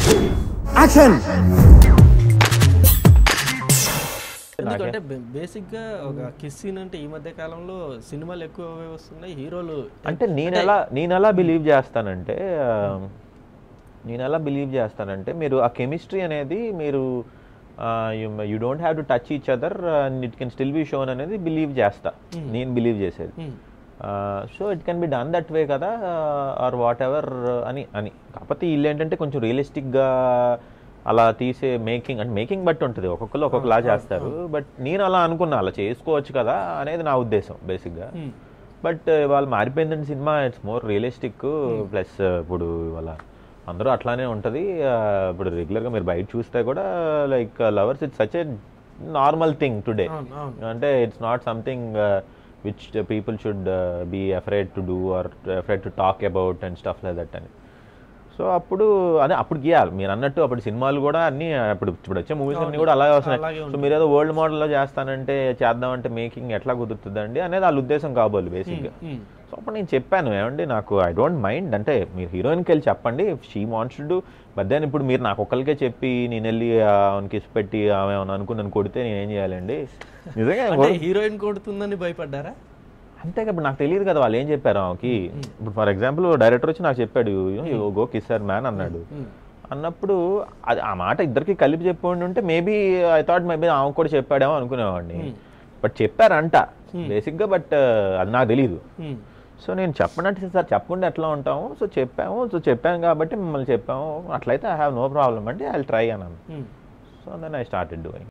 Action ఎందుకంటే basic గా ఒక కిస్ సీన్ అంటే ఈ మధ్య కాలంలో సినిమాలు ఎక్కువ వస్తున్నాయి హీరోలు అంటే నేను ఎలా నేను ఎలా బిలీవ్ చేస్తానంటే ఆ, నేను ఎలా బిలీవ్ చేస్తానంటే మీరు ఆ కెమిస్ట్రీ అనేది మీరు you don't have to touch each other and it can still be shown అనేది బిలీవ్ చేస్తా నేను బిలీవ్ చేసేది Hmm. So it can be done that way కదా ఆర్ వాట్ ఎవర్ అని అని కాకపోతే వీళ్ళు ఏంటంటే కొంచెం రియలిస్టిక్గా అలా తీసే మేకింగ్ అంటే మేకింగ్ బట్టి ఉంటుంది ఒక్కొక్కరు ఒక్కొక్కలా చేస్తారు బట్ నేను అలా అనుకున్నా అలా చేసుకోవచ్చు కదా అనేది నా ఉద్దేశం బేసిక్గా Hmm. బట్ వాళ్ళు మారిపోయిందండి cinema it's more realistic plus ఇప్పుడు ఇవాళ అందరూ అట్లానే ఉంటుంది ఇప్పుడు రెగ్యులర్గా మీరు బయట చూస్తే కూడా like lovers it's such a normal thing today అవును అవును అంటే it's not something which people should be afraid to do or afraid to talk about and stuff like that అని సో అప్పుడు అదే అప్పుడు గీయాలి మీరు అన్నట్టు అప్పుడు సినిమాలు కూడా అన్ని ఇప్పుడు ఇప్పుడు వచ్చే మూవీస్ అన్ని కూడా అలాగే వస్తున్నాయి అలాగే సో మీరు ఏదో వరల్డ్ మోడల్లో చేస్తానంటే చేద్దామంటే మేకింగ్ ఎట్లా కుదురుతుందండి అనేది వాళ్ళ ఉద్దేశం కాబోలు బేసిక్గా Hmm. సో అప్పుడు నేను చెప్పాను ఏమండి నాకు ఐ డోంట్ మైండ్ అంటే మీరు హీరోయిన్కి వెళ్ళి చెప్పండి she wants to do but then ఇప్పుడు మీరు నాకు ఒక్కరికే చెప్పి నేను వెళ్ళి ఆమెకి ఇసి పెట్టి ఆమె ఏమైనా అనుకుని నన్ను కొడితే నేనేం చేయాలండి నిజంగా అంటే హీరోయిన్ కొడుతుందని భయపడ్డారా అంతే ఇప్పుడు నాకు తెలియదు కదా వాళ్ళు ఏం చెప్పారు ఆమెకి ఇప్పుడు ఫర్ ఎగ్జాంపుల్ డైరెక్టర్ వచ్చి నాకు చెప్పాడు యూ గో కిస్సర్ మ్యాన్ అన్నాడు అన్నప్పుడు అది ఆ మాట ఇద్దరికి కలిపి చెప్పి ఉంటే మేబీ ఐ థాట్ మేబీ ఆమె కూడా చెప్పాడేమో అనుకునేవాడిని బట్ చెప్పారంట బేసిక్గా బట్ అది నాకు తెలియదు Hmm. సో నేను చెప్పనంటే సార్ చెప్పకుండా ఎట్లా ఉంటాము సో చెప్పాము సో చెప్పాను కాబట్టి మిమ్మల్ని చెప్పాము అట్లయితే ఐ హ్యావ్ నో ప్రాబ్లం అంటే ఐ ట్రై అన్నాను Hmm. So then I started doing